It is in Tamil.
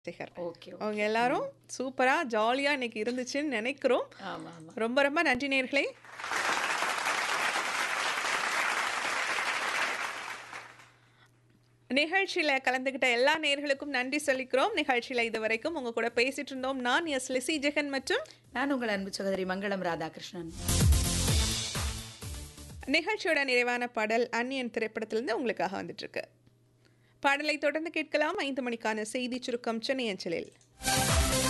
சேகர் ஓகே அவங்க எல்லாரும் சூப்பரா ஜாலியா இன்னைக்கு இருந்துச்சுன்னு நினைக்கிறோம் ஆமா ஆமா ரொம்ப ரொம்ப நன்றி நேர்களே நிகழ்ச்சியில கலந்துக்கிட்ட எல்லா நேர்களுக்கும் நன்றி சொல்லிக்கிறோம் நிகழ்ச்சியில இதுவரைக்கும் உங்க கூட பேசிட்டு இருந்தோம் நான் எஸ் லிசி ஜெகன் மற்றும் நான் உங்கள் அன்பு சகோதரி மங்களம் ராதாகிருஷ்ணன் நிகழ்ச்சியோட நிறைவான பாடல் அன்னியன் திரைப்படத்திலிருந்து உங்களுக்காக வந்துட்டு இருக்கு பாடலை தொடர்ந்து கேட்கலாம் ஐந்து மணிக்கான செய்தி சுருக்கம் சென்னை அஞ்சலில்